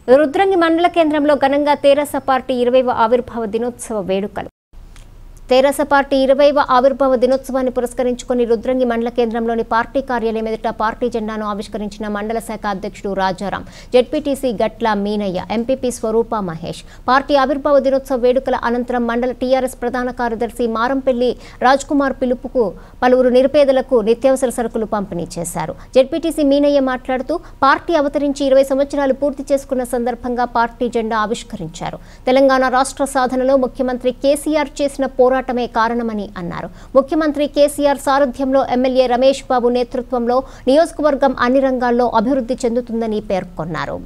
రుద్రంగి మండల కేంద్రంలో ఘనంగా తెరాస పార్టీ ఇరవైవ ఆవిర్భావ దినోత్సవ వేడుకలు తెరాస పార్టీ ఇరవైవ ఆవిర్భావ దినోత్సవాన్ని పురస్కరించుకుని రుద్రంగి మండల కేంద్రంలోని పార్టీ కార్యాలయం ఎదుట పార్టీ జెండాను ఆవిష్కరించిన మండల శాఖ అధ్యక్షుడు Rajaram ZPTC Gatla Meenaiah MPP Swarupa Mahesh party ఆవిర్భావ దినోత్సవ వేడుకల అనంతరం మండల టీఆర్ఎస్ ప్రధాన కార్యదర్శి మారంపల్లి కుమార్ పిలుపుకు పలువురు నిరుపేదలకు నిత్యావసర సరుకులు పంపిణీ చేశారు జెడ్పీటీసీ మీనయ్య మాట్లాడుతూ పార్టీ అవతరించి ఇరవై సంవత్సరాలు పూర్తి చేసుకున్న సందర్భంగా పార్టీ జెండా ఆవిష్కరించారు తెలంగాణ రాష్ట్ర సాధనలో ముఖ్యమంత్రి కేసీఆర్ చేసిన పోరాటమే కారణమని అన్నారు ముఖ్యమంత్రి కేసీఆర్ సారథ్యంలో ఎమ్మెల్యే రమేష్ బాబు నేతృత్వంలో నియోజకవర్గం అన్ని రంగాల్లో అభివృద్ధి చెందుతుందని పేర్కొన్నారు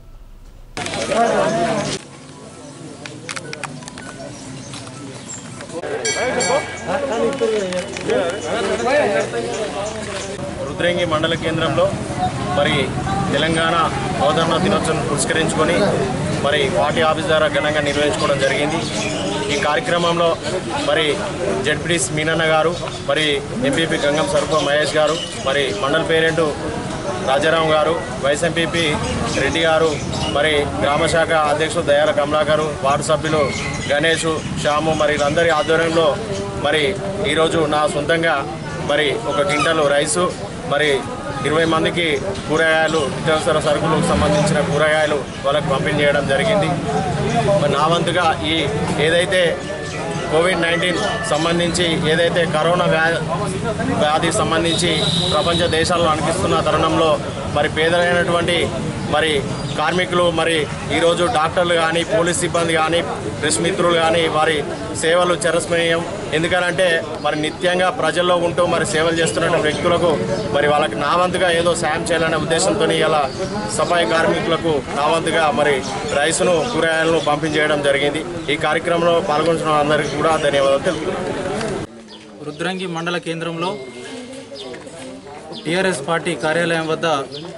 రుద్రంగి మండల కేంద్రంలో మరి తెలంగాణ అవతరణ దినోత్సవం పురస్కరించుకొని మరి పార్టీ ఆఫీస్ ద్వారా ఘనంగా నిర్వహించుకోవడం జరిగింది ఈ కార్యక్రమంలో మరి జడ్పీడీస్ మీనన్న గారు మరి ఎంపీపీ గంగం సరుపు మహేష్ గారు మరి మండల పేరెంట్ రాజారాం గారు వైస్ ఎంపీపీ రెడ్డి గారు మరి గ్రామ శాఖ అధ్యక్షుడు దయాల కమలాకరు వార్డు సభ్యులు గణేష్ శ్యాము మరి వీళ్ళందరి ఆధ్వర్యంలో మరి ఈరోజు నా సొంతంగా మరి ఒక క్వింటల్ రైసు మరి ఇరవై మందికి కూరగాయలు నిత్యావసర సరుకులకు సంబంధించిన కూరగాయలు వాళ్ళకు పంపిణీ చేయడం జరిగింది మరి నా వంతుగా ఈ ఏదైతే కోవిడ్ నైన్టీన్ సంబంధించి ఏదైతే కరోనా వ్యా వ్యాధికి సంబంధించి ప్రపంచ దేశాల్లో అనిపిస్తున్న తరుణంలో మరి పేదలైనటువంటి మరి కార్మికులు మరి ఈరోజు డాక్టర్లు కానీ పోలీస్ సిబ్బంది కానీ ప్రెస్ మిత్రులు కానీ వారి సేవలు చిరస్మరణీయం ఎందుకనంటే మరి నిత్యంగా ప్రజల్లో ఉంటూ మరి సేవలు చేస్తున్నటువంటి వ్యక్తులకు మరి వాళ్ళకి నా వంతుగా ఏదో సాయం చేయాలనే ఉద్దేశంతో ఇలా సఫాయి కార్మికులకు నా వంతుగా మరి రైసును కూరగాయలను పంపించేయడం జరిగింది ఈ కార్యక్రమంలో పాల్గొంటున్న అందరికీ కూడా ధన్యవాదాలు తెలుపుతున్నాను రుద్రంగి మండల కేంద్రంలో టీఆర్ఎస్ పార్టీ కార్యాలయం వద్ద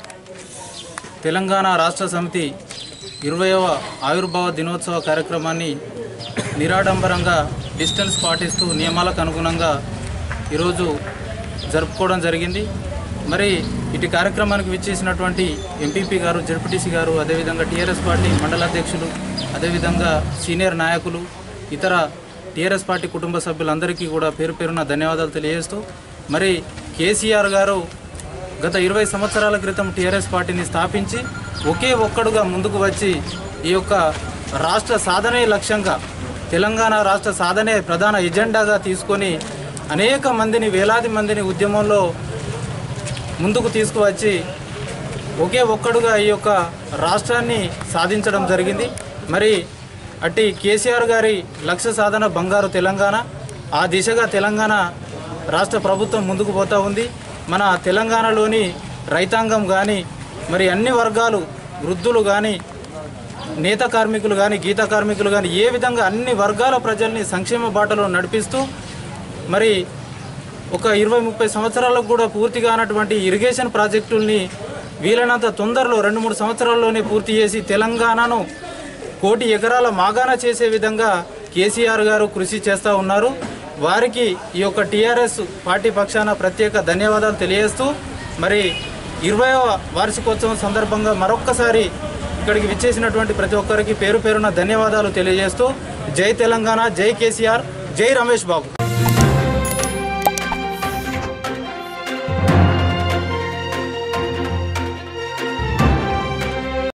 తెలంగాణ రాష్ట్ర సమితి ఇరవయవ ఆవిర్భావ దినోత్సవ కార్యక్రమాన్ని నిరాడంబరంగా డిస్టెన్స్ పాటిస్తూ నియమాలకు అనుగుణంగా ఈరోజు జరుపుకోవడం జరిగింది మరి ఇటు కార్యక్రమానికి విచ్చేసినటువంటి ఎంపీపీ గారు జడ్పీటీసీ గారు అదేవిధంగా టీఆర్ఎస్ పార్టీ మండల అధ్యక్షులు అదేవిధంగా సీనియర్ నాయకులు ఇతర టీఆర్ఎస్ పార్టీ కుటుంబ సభ్యులందరికీ కూడా పేరు పేరున ధన్యవాదాలు తెలియజేస్తూ మరి కేసీఆర్ గారు గత ఇరవై సంవత్సరాల క్రితం టీఆర్ఎస్ పార్టీని స్థాపించి ఒకే ఒక్కడుగా ముందుకు వచ్చి ఈ యొక్క రాష్ట్ర సాధనే లక్ష్యంగా తెలంగాణ రాష్ట్ర సాధనే ప్రధాన ఎజెండాగా తీసుకొని అనేక మందిని వేలాది మందిని ఉద్యమంలో ముందుకు తీసుకువచ్చి ఒకే ఒక్కడుగా ఈ యొక్క రాష్ట్రాన్ని సాధించడం జరిగింది మరి అట్టి కేసీఆర్ గారి లక్ష్య సాధన బంగారు తెలంగాణ ఆ దిశగా తెలంగాణ రాష్ట్ర ప్రభుత్వం ముందుకు పోతూ ఉంది మన తెలంగాణలోని రైతాంగం కానీ మరి అన్ని వర్గాలు వృద్ధులు కానీ నేత కార్మికులు కానీ గీత కార్మికులు కానీ ఏ విధంగా అన్ని వర్గాల ప్రజల్ని సంక్షేమ బాటలో నడిపిస్తూ మరి ఒక ఇరవై ముప్పై సంవత్సరాలకు కూడా పూర్తి కానటువంటి ఇరిగేషన్ ప్రాజెక్టుల్ని వీలైనంత తొందరలో రెండు మూడు సంవత్సరాల్లోనే పూర్తి చేసి తెలంగాణను కోటి ఎకరాల మాగాన చేసే విధంగా కేసీఆర్ గారు కృషి చేస్తూ ఉన్నారు వారికి ఈ యొక్క టీఆర్ఎస్ పార్టీ పక్షాన ప్రత్యేక ధన్యవాదాలు తెలియజేస్తూ మరి ఇరవైవ వార్షికోత్సవం సందర్భంగా మరొక్కసారి ఇక్కడికి విచ్చేసినటువంటి ప్రతి ఒక్కరికి పేరు పేరున ధన్యవాదాలు తెలియజేస్తూ జై తెలంగాణ జై కేసీఆర్ జై రమేష్ బాబు